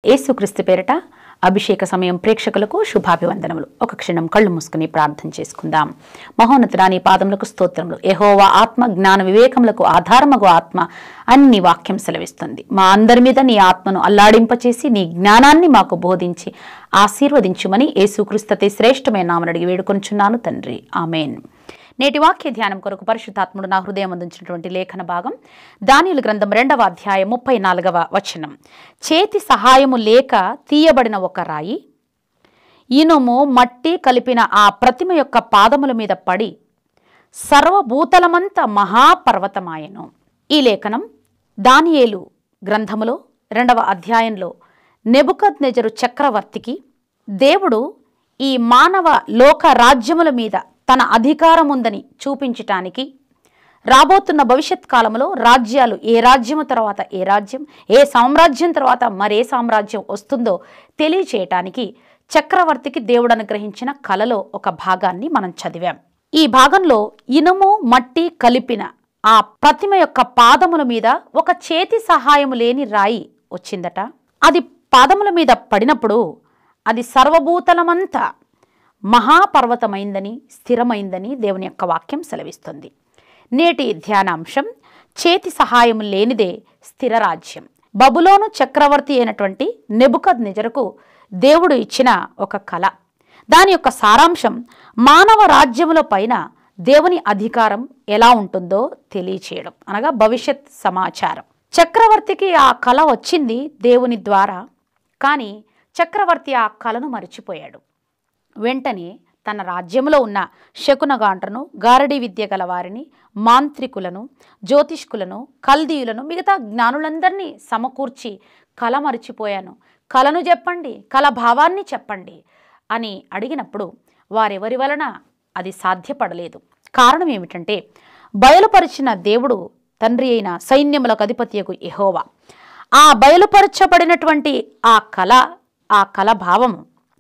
యేసుక్రీస్తు పేరిట అభిషేక సమయం ప్రేక్షకులకు శుభాభివందనములు ఒక క్షణం కళ్ళు మూసుకుని ప్రార్థన చేసుకుందాం మహోన్నతుడా నీ పాదములకు స్తోత్రములు యెహోవా ఆత్మ జ్ఞాన వివేకములకు ఆధారమగు ఆత్మ అన్ని వాక్యం సెలవిస్తుంది మా అందరి మీద నీ ఆత్మను అల్లాడింపచేసి నీ జ్ఞానాన్ని మాకు బోధించి ఆశీర్వదించుమని యేసుక్రీస్తు అతి శ్రేష్టమైన నామని అడిగి వేడుకొంచున్నాను తండ్రి ఆమెన్ నేటి వాక్య ధ్యానం కొరకు పరిశుద్ధాత్ముడు నా హృదయం అందించినటువంటి లేఖన భాగం దానియుల గ్రంథం రెండవ అధ్యాయం ముప్పై నాలుగవ వచనం చేతి సహాయము లేక తీయబడిన ఒక రాయి ఇనుము మట్టి కలిపిన ఆ ప్రతిమ యొక్క పాదముల మీద పడి సర్వభూతలమంత మహాపర్వతమాయను ఈ లేఖనం దానియేలు గ్రంథములో రెండవ అధ్యాయంలో నెబుకద్నెజరు చక్రవర్తికి దేవుడు ఈ మానవ లోక రాజ్యముల మీద తన అధికారం ఉందని చూపించటానికి రాబోతున్న భవిష్యత్ కాలంలో రాజ్యాలు ఏ రాజ్యము తర్వాత ఏ రాజ్యం ఏ సామ్రాజ్యం తర్వాత మరే సామ్రాజ్యం వస్తుందో తెలియచేయటానికి చక్రవర్తికి దేవుడు అనుగ్రహించిన కలలో ఒక భాగాన్ని మనం చదివాం ఈ భాగంలో ఇనుము మట్టి కలిపిన ఆ ప్రతిమ యొక్క పాదముల మీద ఒక చేతి సహాయము లేని రాయి వచ్చిందట అది పాదముల మీద పడినప్పుడు అది సర్వభూతలమంతా మహాపర్వతమైందని స్థిరమైందని దేవుని యొక్క వాక్యం సెలవిస్తుంది నేటి ధ్యానాంశం చేతి సహాయం లేనిదే స్థిర రాజ్యం బబులోను చక్రవర్తి అయినటువంటి నెబుకద్ నిజరకు దేవుడు ఇచ్చిన ఒక కళ దాని యొక్క సారాంశం మానవ రాజ్యముల పైన దేవుని అధికారం ఎలా ఉంటుందో తెలియచేయడం అనగా భవిష్యత్ సమాచారం చక్రవర్తికి ఆ కళ వచ్చింది దేవుని ద్వారా కానీ చక్రవర్తి ఆ కళను మరిచిపోయాడు వెంటనే తన రాజ్యంలో ఉన్న శకునగాండ్రను గారడీ విద్య గల వారిని మాంత్రికులను జ్యోతిష్కులను కల్దీయులను మిగతా జ్ఞానులందరినీ సమకూర్చి కళ మరిచిపోయాను కళను చెప్పండి కళ భావాన్ని చెప్పండి అని అడిగినప్పుడు వారెవరి వలన అది సాధ్యపడలేదు కారణం ఏమిటంటే బయలుపరిచిన దేవుడు తండ్రి అయిన సైన్యములకు అధిపత్యకు ఎహోవా ఆ బయలుపరచబడినటువంటి ఆ కళ ఆ కళ భావము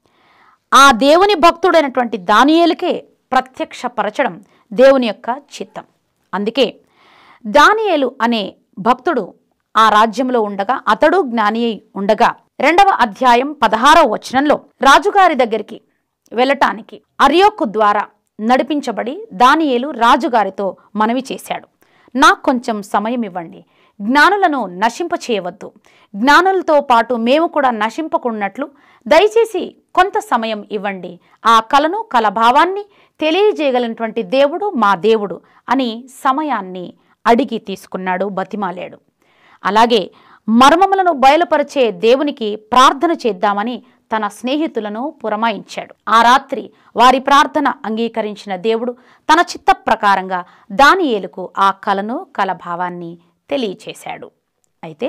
ఆ దేవుని భక్తుడైనటువంటి దానియేలుకే ప్రత్యక్షపరచడం దేవుని యొక్క చిత్తం అందుకే దానియేలు అనే భక్తుడు ఆ రాజ్యంలో ఉండగా అతడు జ్ఞాని అయి ఉండగా రెండవ అధ్యాయం పదహారవ వచనంలో రాజుగారి దగ్గరికి వెళ్ళటానికి అర్యోకు ద్వారా నడిపించబడి దానియేలు రాజుగారితో మనవి చేశాడు నాకు కొంచెం సమయం ఇవ్వండి జ్ఞానులను నశింపచేయవద్దు జ్ఞానులతో పాటు మేము కూడా నశింపకున్నట్లు దయచేసి కొంత సమయం ఇవ్వండి ఆ కలను కలభావాన్ని తెలియజేయగలిగినటువంటి దేవుడు మా దేవుడు అని సమయాన్ని అడిగి తీసుకున్నాడు బతిమాలాడు అలాగే మర్మములను బయలుపరిచే దేవునికి ప్రార్థన చేద్దామని తన స్నేహితులను పురమాయించాడు ఆ రాత్రి వారి ప్రార్థన అంగీకరించిన దేవుడు తన చిత్త ప్రకారంగా దానియేలుకు ఆ కలను కలభావాన్ని తెలియచేశాడు అయితే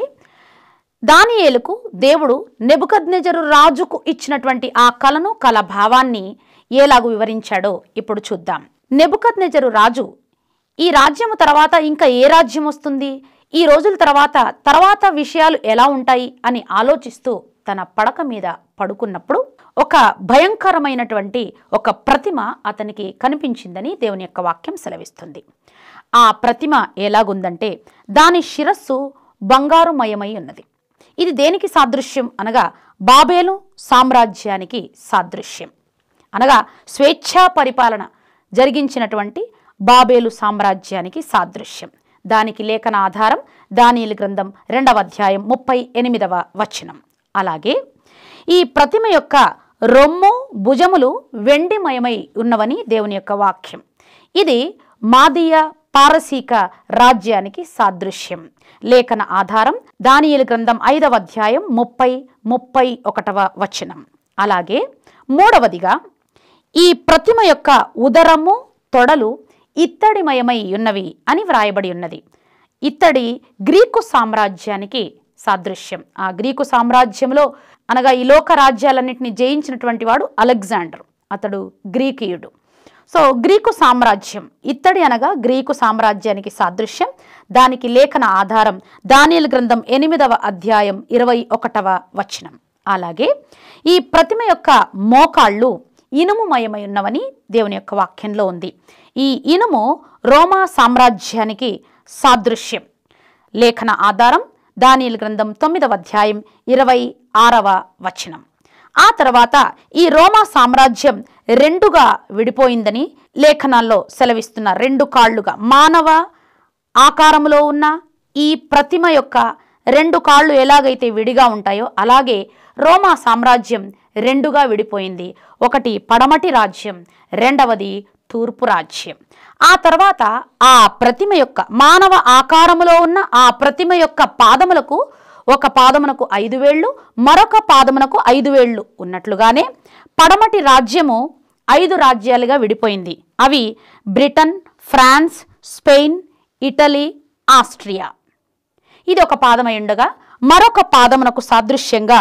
దానియేలుకు దేవుడు నెబుకద్నెజరు రాజుకు ఇచ్చినటువంటి ఆ కలను కల భావాన్ని ఏలాగు వివరించాడో ఇప్పుడు చూద్దాం నెబుకద్నెజరు రాజు ఈ రాజ్యము తర్వాత ఇంకా ఏ రాజ్యం వస్తుంది ఈ రోజుల తర్వాత తర్వాత విషయాలు ఎలా ఉంటాయి అని ఆలోచిస్తూ తన పడక మీద పడుకున్నప్పుడు ఒక భయంకరమైనటువంటి ఒక ప్రతిమ అతనికి కనిపించిందని దేవుని యొక్క వాక్యం సెలవిస్తుంది ఆ ప్రతిమ ఎలాగుందంటే దాని శిరస్సు బంగారుమయమై ఉన్నది ఇది దేనికి సాదృశ్యం అనగా బాబేలు సామ్రాజ్యానికి సాదృశ్యం అనగా స్వేచ్ఛా పరిపాలన జరిగించినటువంటి బాబేలు సామ్రాజ్యానికి సాదృశ్యం దానికి లేఖన ఆధారం దానియలు గ్రంథం రెండవ అధ్యాయం ముప్పై ఎనిమిదవ వచనం అలాగే ఈ ప్రతిమ యొక్క రొమ్ము భుజములు వెండిమయమై ఉన్నవని దేవుని యొక్క వాక్యం ఇది మాదీయ పారసీక రాజ్యానికి సాదృశ్యం లేఖన ఆధారం దానియలు గ్రంథం ఐదవ అధ్యాయం ముప్పై ముప్పై ఒకటవ వచనం అలాగే మూడవదిగా ఈ ప్రతిమ యొక్క ఉదరము తొడలు ఇత్తడిమయమై ఉన్నవి అని వ్రాయబడి ఉన్నది ఇత్తడి గ్రీకు సామ్రాజ్యానికి సాదృశ్యం ఆ గ్రీకు సామ్రాజ్యంలో అనగా ఈ లోక రాజ్యాలన్నింటినీ జయించినటువంటి వాడు అలెగ్జాండర్ అతడు గ్రీకీయుడు సో గ్రీకు సామ్రాజ్యం ఇత్తడి అనగా గ్రీకు సామ్రాజ్యానికి సాదృశ్యం దానికి లేఖన ఆధారం దానియలు గ్రంథం ఎనిమిదవ అధ్యాయం ఇరవై ఒకటవ వచనం అలాగే ఈ ప్రతిమ యొక్క మోకాళ్ళు ఇనుముమయమై ఉన్నవని దేవుని యొక్క వాక్యంలో ఉంది ఈ ఇనుము రోమా సామ్రాజ్యానికి సాదృశ్యం లేఖన ఆధారం దానియలు గ్రంథం తొమ్మిదవ అధ్యాయం ఇరవై ఆరవ వచనం ఆ తర్వాత ఈ రోమా సామ్రాజ్యం రెండుగా విడిపోయిందని లేఖనాల్లో సెలవిస్తున్న రెండు కాళ్ళుగా మానవ ఆకారంలో ఉన్న ఈ ప్రతిమ యొక్క రెండు కాళ్ళు ఎలాగైతే విడిగా ఉంటాయో అలాగే రోమా సామ్రాజ్యం రెండుగా విడిపోయింది ఒకటి పడమటి రాజ్యం రెండవది తూర్పు రాజ్యం ఆ తర్వాత ఆ ప్రతిమ యొక్క మానవ ఆకారములో ఉన్న ఆ ప్రతిమ యొక్క పాదములకు ఒక పాదమునకు ఐదు వేళ్ళు మరొక పాదమునకు ఐదు వేళ్ళు ఉన్నట్లుగానే పడమటి రాజ్యము ఐదు రాజ్యాలుగా విడిపోయింది అవి Britain France Spain Italy Austria ఇది ఒక పాదమై ఉండగా మరొక పాదమునకు సాదృశ్యంగా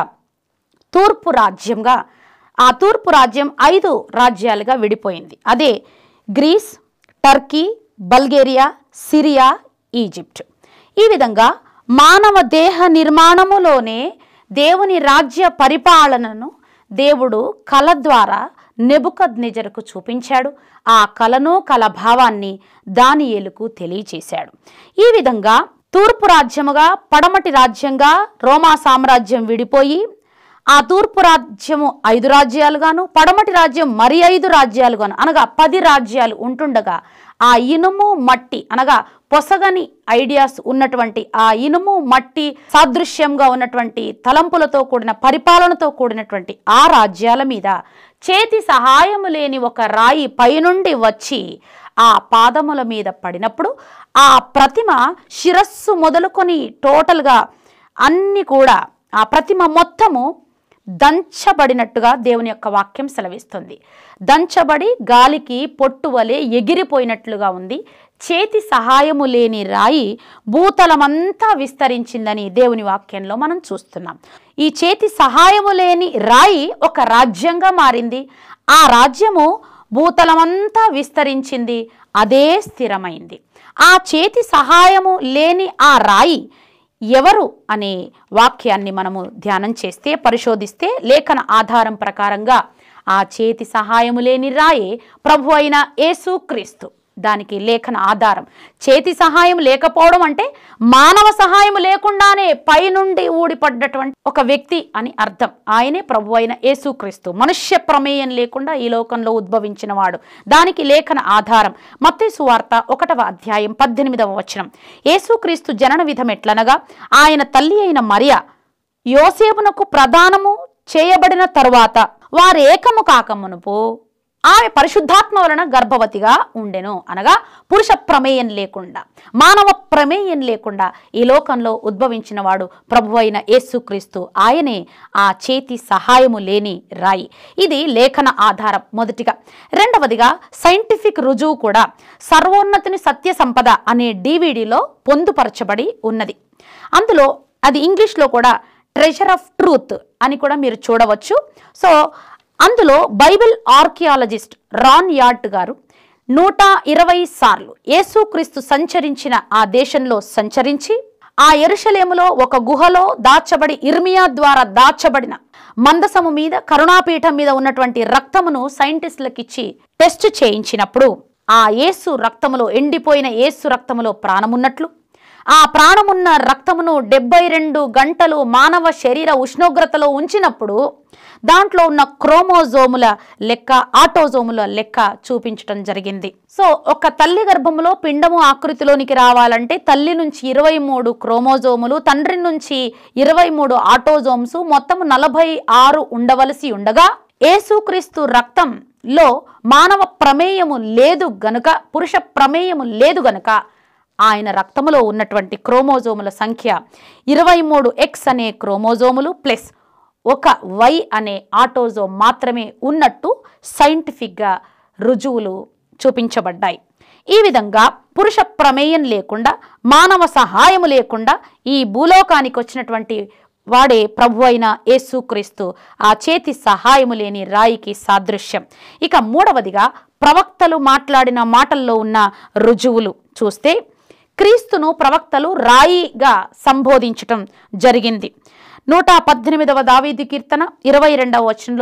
తూర్పు రాజ్యంగా ఆ తూర్పు రాజ్యం ఐదు రాజ్యాలుగా విడిపోయింది అదే Greece Turkey Bulgaria Syria Egypt ఈ విధంగా మానవ దేహ నిర్మాణములోనే దేవుని రాజ్య పరిపాలనను దేవుడు కళ ద్వారా నెబుకద్నెజరుకు చూపించాడు ఆ కలను కల భావాన్ని దానియేలుకు తెలియచేశాడు ఈ విధంగా తూర్పు రాజ్యముగా పడమటి రాజ్యంగా రోమా సామ్రాజ్యం విడిపోయి ఆ తూర్పు రాజ్యము ఐదు రాజ్యాలుగాను పడమటి రాజ్యం మరి ఐదు రాజ్యాలుగాను అనగా పది రాజ్యాలు ఉంటుండగా ఆ ఇనుము మట్టి అనగా పొసగని ఐడియాస్ ఉన్నటువంటి ఆ ఇనుము మట్టి సాదృశ్యంగా ఉన్నటువంటి తలంపులతో కూడిన పరిపాలనతో కూడినటువంటి ఆ రాజ్యాల మీద చేతి సహాయము లేని ఒక రాయి పైనుండి వచ్చి ఆ పాదముల మీద పడినప్పుడు ఆ ప్రతిమ శిరస్సు మొదలుకొని టోటల్గా అన్ని కూడా ఆ ప్రతిమ మొత్తము దంచబడినట్టుగా దేవుని యొక్క వాక్యం సెలవిస్తుంది దంచబడి గాలికి పొట్టు వలె ఎగిరిపోయినట్లుగా ఉంది చేతి సహాయము లేని రాయి భూతలమంతా విస్తరించిందని దేవుని వాక్యంలో మనం చూస్తున్నాం ఈ చేతి సహాయము లేని రాయి ఒక రాజ్యంగా మారింది ఆ రాజ్యము భూతలమంతా విస్తరించింది అదే స్థిరమైంది ఆ చేతి సహాయము లేని ఆ రాయి ఎవరు అనే వాక్యాన్ని మనము ధ్యానం చేస్తే పరిశోధిస్తే లేఖన ఆధారం ప్రకారంగా ఆ చేతి సహాయము లేని రాయే ప్రభు అయిన యేసుక్రీస్తు దానికి లేఖన ఆధారం చేతి సహాయం లేకపోవడం అంటే మానవ సహాయం లేకుండానే పైనుండి ఊడిపడ్డటువంటి ఒక వ్యక్తి అని అర్థం ఆయనే ప్రభు అయిన యేసుక్రీస్తు మనుష్య ప్రమేయం లేకుండా ఈ లోకంలో ఉద్భవించిన వాడు దానికి లేఖన ఆధారం మత్తేసు వార్త ఒకటవ అధ్యాయం పద్దెనిమిదవ వచనం యేసుక్రీస్తు జనన విధం ఎట్లనగా ఆయన తల్లి అయిన మరియ యోసేపునకు ప్రదానము చేయబడిన తరువాత వారు ఏకము కాకమునుపు ఆమె పరిశుద్ధాత్మ వలన గర్భవతిగా ఉండెను అనగా పురుష ప్రమేయం లేకుండా మానవ ప్రమేయం లేకుండా ఈ లోకంలో ఉద్భవించిన వాడు ప్రభు అయిన యేసుక్రీస్తు ఆయనే ఆ చేతి సహాయము లేని రాయి ఇది లేఖన ఆధారం మొదటిగా రెండవదిగా సైంటిఫిక్ రుజువు కూడా సర్వోన్నతిని సత్య సంపద అనే డివిడిలో పొందుపరచబడి ఉన్నది అందులో అది ఇంగ్లీష్లో కూడా ట్రెజర్ ఆఫ్ ట్రూత్ అని కూడా మీరు చూడవచ్చు సో అందులో బైబిల్ ఆర్కియాలజిస్ట్ రాన్ యార్ట్ గారు నూట ఇరవై సార్లు యేసుక్రీస్తు సంచరించిన ఆ దేశంలో సంచరించి ఆ ఎరుషలేములో ఒక గుహలో దాచబడి ఇర్మియా ద్వారా దాచబడిన మందసము మీద కరుణాపీఠం మీద ఉన్నటువంటి రక్తమును సైంటిస్టులకు ఇచ్చి టెస్ట్ చేయించినప్పుడు ఆ యేసు రక్తములో ఎండిపోయిన యేసు రక్తములో ప్రాణమున్నట్లు ఆ ప్రాణమున్న రక్తమును డెబ్బై రెండు గంటలు మానవ శరీర ఉష్ణోగ్రతలో ఉంచినప్పుడు దాంట్లో ఉన్న క్రోమోజోముల లెక్క ఆటోజోముల లెక్క చూపించడం జరిగింది సో ఒక తల్లి గర్భములో పిండము ఆకృతిలోనికి రావాలంటే తల్లి నుంచి ఇరవై మూడు క్రోమోజోములు తండ్రి నుంచి ఇరవై మూడు ఆటోజోమ్స్ మొత్తం నలభై ఆరు ఉండవలసి ఉండగా ఏసుక్రీస్తు రక్తంలో మానవ ప్రమేయము లేదు గనుక పురుష ప్రమేయము లేదు గనుక ఆయన రక్తములో ఉన్నటువంటి క్రోమోజోముల సంఖ్య ఇరవై మూడు ఎక్స్ అనే క్రోమోజోములు ప్లస్ ఒక వై అనే ఆటోజోమ్ మాత్రమే ఉన్నట్టు సైంటిఫిక్గా రుజువులు చూపించబడ్డాయి ఈ విధంగా పురుష ప్రమేయం లేకుండా మానవ సహాయము లేకుండా ఈ భూలోకానికి వచ్చినటువంటి వాడే ప్రభు అయిన యేసుక్రీస్తు ఆ చేతి సహాయము లేని రాయికి సాదృశ్యం ఇక మూడవదిగా ప్రవక్తలు మాట్లాడిన మాటల్లో ఉన్న రుజువులు చూస్తే క్రీస్తును ప్రవక్తలు రాయిగా సంబోధించటం జరిగింది నూట పద్దెనిమిదవ దావీదు కీర్తన ఇరవై రెండవ వచనంలో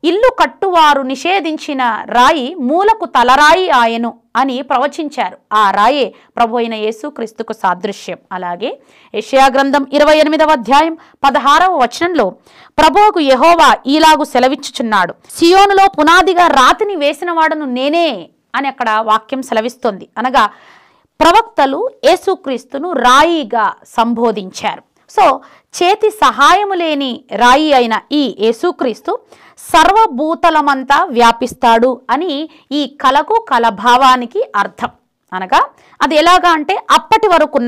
ఇల్లు కట్టువారు నిషేధించిన రాయి మూలకు తలరాయి ఆయను అని ప్రవచించారు ఆ రాయే ప్రభు అయిన యేసుక్రీస్తుకు సాదృశ్యం అలాగే యెషయా గ్రంథం ఇరవై ఎనిమిదవ అధ్యాయం పదహారవ వచనంలో ప్రభువుకు యెహోవా ఈలాగు సెలవిచ్చుచున్నాడు సియోనులో పునాదిగా రాతిని వేసిన వాడను నేనే అని అక్కడ వాక్యం సెలవిస్తోంది అనగా ప్రవక్తలు యేసుక్రీస్తును రాయిగా సంబోధించారు సో చేతి సహాయము లేని రాయి అయిన ఈ యేసుక్రీస్తు సర్వభూతలమంతా వ్యాపిస్తాడు అని ఈ కలకు కలభావానికి అర్థం అనగా అది ఎలాగా అంటే అప్పటి వరకున్న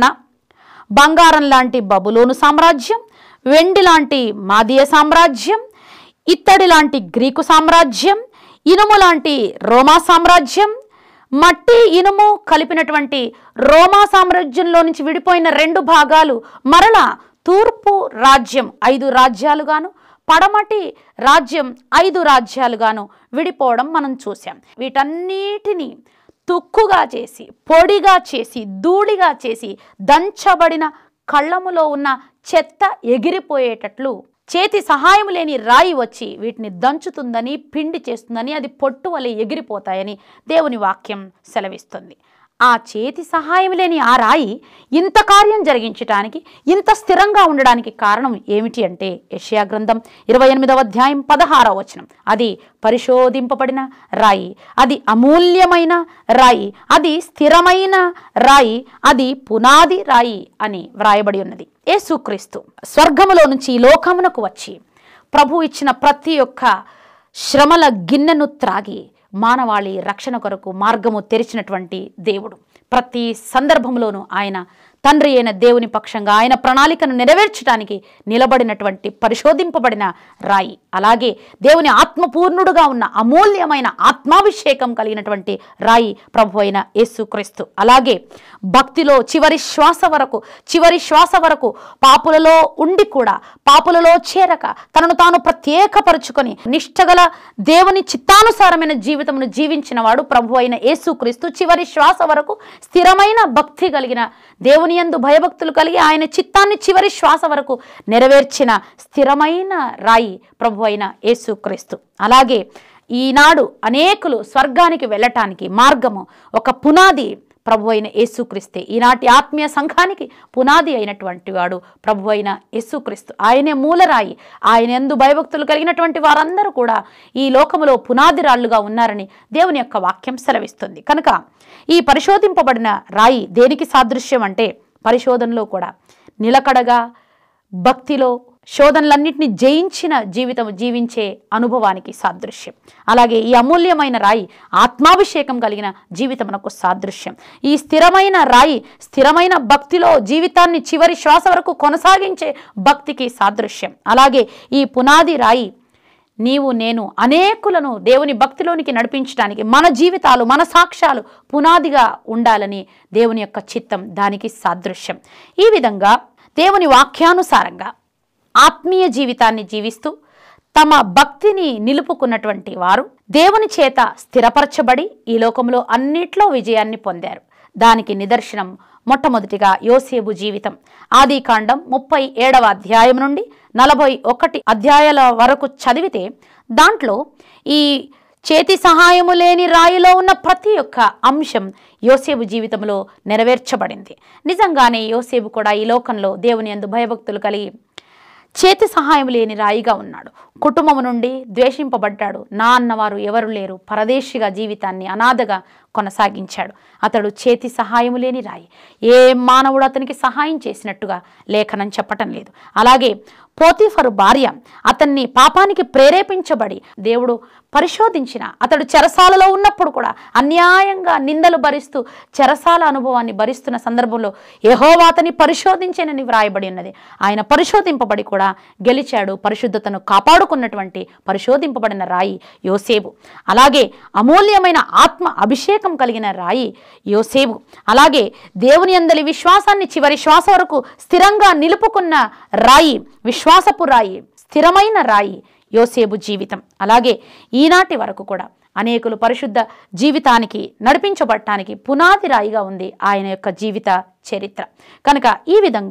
బంగారం లాంటి బబులోను సామ్రాజ్యం వెండి లాంటి మాదీయ సామ్రాజ్యం ఇత్తడి లాంటి గ్రీకు సామ్రాజ్యం ఇనుము లాంటి రోమా సామ్రాజ్యం మట్టి ఇనుము కలిపినటువంటి రోమా సామ్రాజ్యంలో నుంచి విడిపోయిన రెండు భాగాలు మరలా తూర్పు రాజ్యం ఐదు రాజ్యాలుగాను పడమటి రాజ్యం ఐదు రాజ్యాలుగాను విడిపోవడం మనం చూసాం వీటన్నిటినీ తుక్కుగా చేసి పొడిగా చేసి ధూళిగా చేసి దంచబడిన కళ్ళములో ఉన్న చెత్త ఎగిరిపోయేటట్లు చేతి సహాయం లేని రాయి వచ్చి వీటిని దంచుతుందని పిండి చేస్తుందని అది పొట్టు వలె ఎగిరిపోతాయని దేవుని వాక్యం సెలవిస్తుంది ఆ చేతి సహాయం లేని ఆ రాయి ఇంత కార్యం జరిగించటానికి ఇంత స్థిరంగా ఉండడానికి కారణం ఏమిటి అంటే యెషయా గ్రంథం ఇరవై ఎనిమిదవ అధ్యాయం పదహారవ వచనం అది పరిశోధింపబడిన రాయి అది అమూల్యమైన రాయి అది స్థిరమైన రాయి అది పునాది రాయి అని వ్రాయబడి ఉన్నది యేసుక్రీస్తు స్వర్గములో నుంచి ఈ లోకమునకు వచ్చి ప్రభు ఇచ్చిన ప్రతి ఒక్క శ్రమల గిన్నెను త్రాగి మానవాళి రక్షణ కొరకు మార్గము తెరిచినటువంటి దేవుడు ప్రతి సందర్భంలోనూ ఆయన తండ్రి అయిన దేవుని పక్షంగా ఆయన ప్రణాళికను నెరవేర్చడానికి నిలబడినటువంటి పరిశోధింపబడిన రాయి అలాగే దేవుని ఆత్మపూర్ణుడుగా ఉన్న అమూల్యమైన ఆత్మాభిషేకం కలిగినటువంటి రాయి ప్రభు అయిన యేసుక్రీస్తు అలాగే భక్తిలో చివరి శ్వాస వరకు చివరి శ్వాస వరకు పాపులలో ఉండి కూడా పాపులలో చేరక తనను తాను ప్రత్యేకపరుచుకొని నిష్టగల దేవుని చిత్తానుసారమైన జీవితమును జీవించిన వాడు ప్రభు అయిన యేసుక్రీస్తు చివరి శ్వాస వరకు స్థిరమైన భక్తి కలిగిన దేవుని యందు భయభక్తులు కలిగి ఆయన చిత్తాన్ని చివరి శ్వాస వరకు నెరవేర్చిన స్థిరమైన రాయి ప్రభు అయిన యేసుక్రీస్తు అలాగే ఈనాడు అనేకులు స్వర్గానికి వెళ్ళటానికి మార్గము ఒక పునాది ప్రభు అయిన యేసుక్రీస్తే ఈనాటి ఆత్మీయ సంఘానికి పునాది అయినటువంటి వాడు ప్రభు అయిన యేసుక్రీస్తు ఆయనే మూలరాయి ఆయన ఎందు భయభక్తులు కలిగినటువంటి వారందరూ కూడా ఈ లోకములో పునాది రాళ్లుగా ఉన్నారని దేవుని యొక్క వాక్యం సెలవిస్తుంది కనుక ఈ పరిశోధింపబడిన రాయి దేనికి సాదృశ్యం అంటే పరిశోధనలో కూడా నిలకడగా భక్తిలో శోధనలన్నింటినీ జయించిన జీవితం జీవించే అనుభవానికి సాదృశ్యం అలాగే ఈ అమూల్యమైన రాయి ఆత్మాభిషేకం కలిగిన జీవితమునకు సాదృశ్యం ఈ స్థిరమైన రాయి స్థిరమైన భక్తిలో జీవితాన్ని చివరి శ్వాస వరకు కొనసాగించే భక్తికి సాదృశ్యం అలాగే ఈ పునాది రాయి నీవు నేను అనేకులను దేవుని భక్తిలోనికి నడిపించడానికి మన జీవితాలు మన సాక్ష్యాలు పునాదిగా ఉండాలని దేవుని యొక్క చిత్తం దానికి సాదృశ్యం ఈ విధంగా దేవుని వాక్యానుసారంగా ఆత్మీయ జీవితాన్ని జీవిస్తూ తమ భక్తిని నిలుపుకున్నటువంటి వారు దేవుని చేత స్థిరపరచబడి ఈ లోకంలో అన్నిట్లో విజయాన్ని పొందారు దానికి నిదర్శనం మొట్టమొదటిగా యోసేపు జీవితం ఆదికాండం ముప్పై ఏడవ అధ్యాయం నుండి నలభై ఒకటి అధ్యాయాల వరకు చదివితే దాంట్లో ఈ చేతి సహాయము లేని రాయిలో ఉన్న ప్రతి ఒక్క అంశం యోసేపు జీవితంలో నెరవేర్చబడింది నిజంగానే యోసేపు కూడా ఈ లోకంలో దేవుని యందు భయభక్తులు కలిగి చేతి సహాయం లేని రాయిగా ఉన్నాడు కుటుంబం నుండి ద్వేషింపబడ్డాడు నా అన్నవారు ఎవరు లేరు పరదేశిగా జీవితాన్ని అనాథగా కొనసాగించాడు అతడు చేతి సహాయము లేని రాయి ఏ మానవుడు అతనికి సహాయం చేసినట్టుగా లేఖనం చెప్పటం లేదు అలాగే పోతీఫరు భార్య అతన్ని పాపానికి ప్రేరేపించబడి దేవుడు పరిశోధించిన అతడు చెరసాలలో ఉన్నప్పుడు కూడా అన్యాయంగా నిందలు భరిస్తూ చెరసాల అనుభవాన్ని భరిస్తున్న సందర్భంలో యెహోవా అతని పరిశోధించేనని వ్రాయబడి ఉన్నది ఆయన పరిశోధింపబడి కూడా గెలిచాడు పరిశుద్ధతను కాపాడుకున్నటువంటి పరిశోధింపబడిన రాయి యోసేపు అలాగే అమూల్యమైన ఆత్మ అభిషేకం కలిగిన రాయి యోసేపు అలాగే దేవుని అందలి విశ్వాసాన్ని చివరి శ్వాస వరకు స్థిరంగా నిలుపుకున్న రాయి విశ్వాసపు రాయి స్థిరమైన రాయి యోసేపు జీవితం అలాగే ఈనాటి వరకు కూడా అనేకులు పరిశుద్ధ జీవితానికి నడిపించబడటానికి పునాది రాయిగా ఉంది ఆయన యొక్క జీవిత చరిత్ర కనుక ఈ విధంగా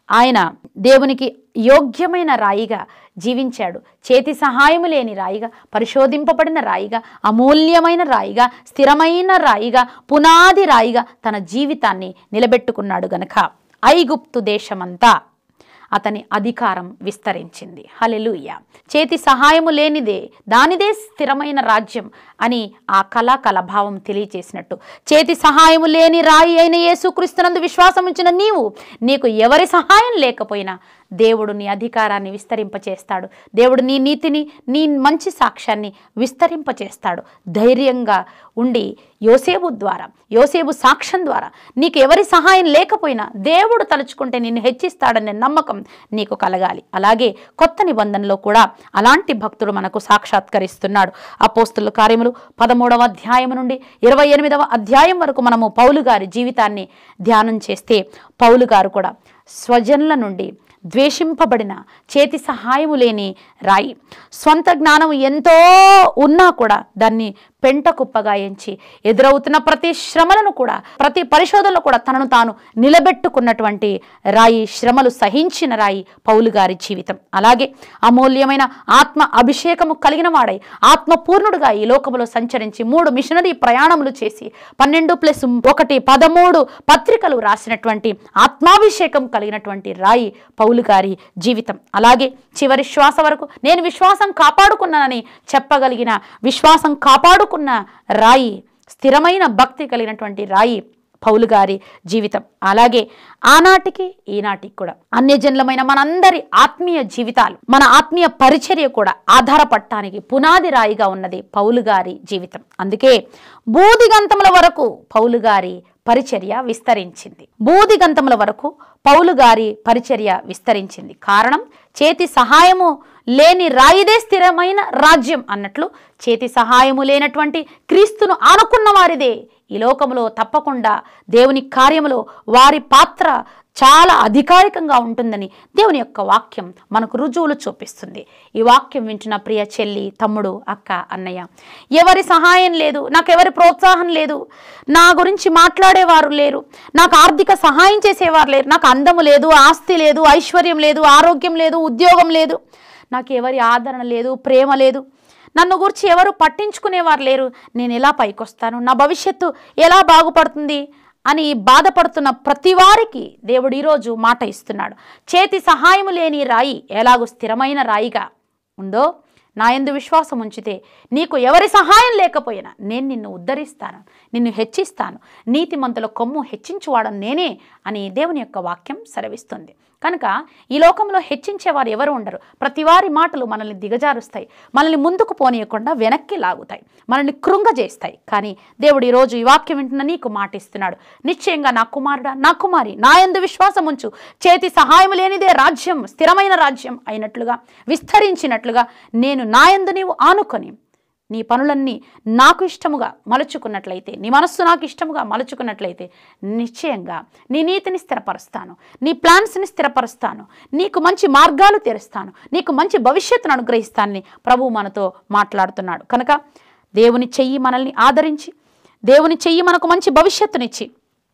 ఆయన దేవునికి యోగ్యమైన రాయిగా జీవించాడు చేతి సహాయము లేని రాయిగా పరిశోధింపబడిన రాయిగా అమూల్యమైన రాయిగా స్థిరమైన రాయిగా పునాది రాయిగా తన జీవితాన్ని నిలబెట్టుకున్నాడు గనక ఐగుప్తు దేశమంతా అతని అధికారం విస్తరించింది హలెలుయ్య చేతి సహాయము లేనిదే దానిదే స్థిరమైన రాజ్యం అని ఆ కళా కలభావం తెలియచేసినట్టు చేతి సహాయము లేని రాయి అయిన యేసుక్రీస్తునందు విశ్వాసం ఉంచిన నీవు నీకు ఎవరి సహాయం లేకపోయినా దేవుడు నీ అధికారాన్ని విస్తరింపచేస్తాడు దేవుడు నీ నీతిని నీ మంచి సాక్ష్యాన్ని విస్తరింపచేస్తాడు ధైర్యంగా ఉండి యోసేపు ద్వారా యోసేపు సాక్ష్యం ద్వారా నీకు ఎవరి సహాయం లేకపోయినా దేవుడు తలుచుకుంటే నిన్ను హెచ్చిస్తాడనే నమ్మకం నీకు కలగాలి అలాగే కొత్త నిబంధనలో కూడా అలాంటి భక్తుడు మనకు సాక్షాత్కరిస్తున్నాడు అపోస్తుల కార్యములు పదమూడవ అధ్యాయం నుండి ఇరవై ఎనిమిదవ అధ్యాయం వరకు మనము పౌలు గారి జీవితాన్ని ధ్యానం చేస్తే పౌలు గారు కూడా స్వజనుల నుండి ద్వేషింపబడిన చేతి సహాయము లేని రాయి స్వంత జ్ఞానం ఎంతో ఉన్నా కూడా దాన్ని పెంట కుప్పగా ఎంచి ఎదురవుతున్న ప్రతి శ్రమలను కూడా ప్రతి పరిశోధనలో కూడా తనను తాను నిలబెట్టుకున్నటువంటి రాయి శ్రమలు సహించిన రాయి పౌలు గారి జీవితం అలాగే అమూల్యమైన ఆత్మ అభిషేకము కలిగిన వాడై ఆత్మపూర్ణుడుగా ఈ లోకములో సంచరించి మూడు మిషనరీ ప్రయాణములు చేసి పన్నెండు ప్లస్ ఒకటి పదమూడు పత్రికలు రాసినటువంటి ఆత్మాభిషేకం కలిగినటువంటి రాయి పౌలు గారి జీవితం అలాగే చివరి శ్వాస వరకు నేను విశ్వాసం కాపాడుకున్నానని చెప్పగలిగిన విశ్వాసం కాపాడుకున్న రాయి స్థిరమైన భక్తి కలిగినటువంటి రాయి పౌలు గారి జీవితం అలాగే ఆనాటికి ఈనాటికి కూడా అన్యజనులమైన మనందరి ఆత్మీయ జీవితాలు మన ఆత్మీయ పరిచర్య కూడా ఆధారపడటానికి పునాది రాయిగా ఉన్నది పౌలు గారి జీవితం అందుకే బూదిగంతముల వరకు పౌలు గారి పరిచర్య విస్తరించింది బూదిగంతముల వరకు పౌలు గారి పరిచర్య విస్తరించింది కారణం చేతి సహాయము లేని రాయిదే స్థిరమైన రాజ్యం అన్నట్లు చేతి సహాయము లేనటువంటి క్రీస్తును ఆనుకున్న వారిదే ఈ లోకంలో తప్పకుండా దేవుని కార్యములో వారి పాత్ర చాలా అధికారికంగా ఉంటుందని దేవుని యొక్క వాక్యం మనకు రుజువులు చూపిస్తుంది ఈ వాక్యం వింటున్న ప్రియ చెల్లి తమ్ముడు అక్క అన్నయ్య ఎవరి సహాయం లేదు నాకు ఎవరి ప్రోత్సాహం లేదు నా గురించి మాట్లాడేవారు లేరు నాకు ఆర్థిక సహాయం చేసేవారు లేరు నాకు అందము లేదు ఆస్తి లేదు ఐశ్వర్యం లేదు ఆరోగ్యం లేదు ఉద్యోగం లేదు నాకు ఎవరి ఆదరణ లేదు ప్రేమ లేదు నన్ను గురించి ఎవరు పట్టించుకునేవారు లేరు నేను ఎలా పైకొస్తాను నా భవిష్యత్తు ఎలా బాగుపడుతుంది అని బాధపడుతున్న ప్రతి వారికి దేవుడు ఈరోజు మాట ఇస్తున్నాడు చేతి సహాయము లేని రాయి ఎలాగూ స్థిరమైన రాయిగా ఉందో నా ఎందు విశ్వాసం ఉంచితే నీకు ఎవరి సహాయం లేకపోయినా నేను నిన్ను ఉద్ధరిస్తాను నిన్ను హెచ్చిస్తాను నీతిమంతుల కొమ్ము హెచ్చించువాడను నేనే అని దేవుని యొక్క వాక్యం సెలవిస్తుంది కనుక ఈ లోకంలో హెచ్చించేవారు ఎవరు ఉండరు ప్రతివారి మాటలు మనల్ని దిగజారుస్తాయి మనల్ని ముందుకు పోనీయకుండా వెనక్కి లాగుతాయి మనల్ని కృంగజేస్తాయి కానీ దేవుడు ఈరోజు ఈ వాక్యం వింటున్న నీకు మాటిస్తున్నాడు నిశ్చయంగా నా కుమారుడా నా కుమారి నా ఎందు విశ్వాసం ఉంచు చేతి సహాయం లేనిదే రాజ్యం స్థిరమైన రాజ్యం అయినట్లుగా విస్తరించినట్లుగా నేను నా ఎందు నీవు ఆనుకొని నీ పనులన్నీ నాకు ఇష్టముగా మలుచుకున్నట్లయితే నీ మనస్సు నాకు ఇష్టముగా మలుచుకున్నట్లయితే నిశ్చయంగా నీ నీతిని స్థిరపరుస్తాను నీ ప్లాన్స్ని స్థిరపరుస్తాను నీకు మంచి మార్గాలు తెరుస్తాను నీకు మంచి భవిష్యత్తును అనుగ్రహిస్తానని ప్రభువు మనతో మాట్లాడుతున్నాడు కనుక దేవుని చెయ్యి మనల్ని ఆదరించి దేవుని చెయ్యి మనకు మంచి భవిష్యత్తునిచ్చి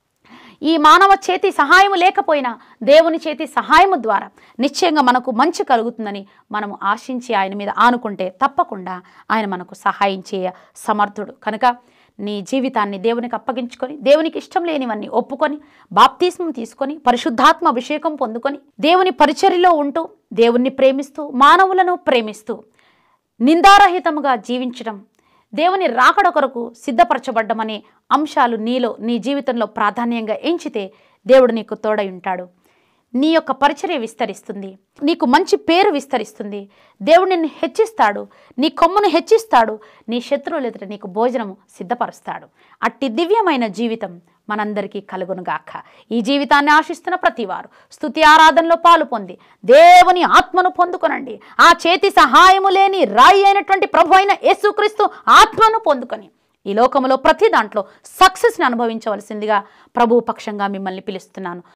ఈ మానవ చేతి సహాయము లేకపోయినా దేవుని చేతి సహాయము ద్వారా నిశ్చయంగా మనకు మంచి కలుగుతుందని మనము ఆశించి ఆయన మీద ఆనుకుంటే తప్పకుండా ఆయన మనకు సహాయం చేయ సమర్థుడు కనుక నీ జీవితాన్ని దేవునికి అప్పగించుకొని దేవునికి ఇష్టం లేనివన్నీ ఒప్పుకొని బాప్తిస్మం తీసుకొని పరిశుద్ధాత్మ అభిషేకం పొందుకొని దేవుని పరిచర్యలో ఉంటూ దేవుణ్ణి ప్రేమిస్తూ మానవులను ప్రేమిస్తూ నిందారహితముగా జీవించడం దేవుని రాకడ కొరకు సిద్ధపరచబడ్డమనే అంశాలు నీలో నీ జీవితంలో ప్రాధాన్యంగా ఎంచితే దేవుడు నీకు తోడై ఉంటాడు నీ యొక్క పరిచర్య విస్తరిస్తుంది నీకు మంచి పేరు విస్తరిస్తుంది దేవుడు నిన్ను హెచ్చిస్తాడు నీ కొమ్మును హెచ్చిస్తాడు నీ శత్రువులు ఎదుట నీకు భోజనము సిద్ధపరుస్తాడు అట్టి దివ్యమైన జీవితం మనందరికీ కలుగునుగాక ఈ జీవితాన్ని ఆశిస్తున్న ప్రతివారు స్తుతి ఆరాధనలో పాలు పొంది దేవుని ఆత్మను పొందుకొనండి ఆ చేతి సహాయము లేని రాయి అయినటువంటి ప్రభు అయిన యేసుక్రీస్తు ఆత్మను పొందుకొని ఈ లోకములో ప్రతి దాంట్లో సక్సెస్ని అనుభవించవలసిందిగా ప్రభు పక్షంగా మిమ్మల్ని పిలుస్తున్నాను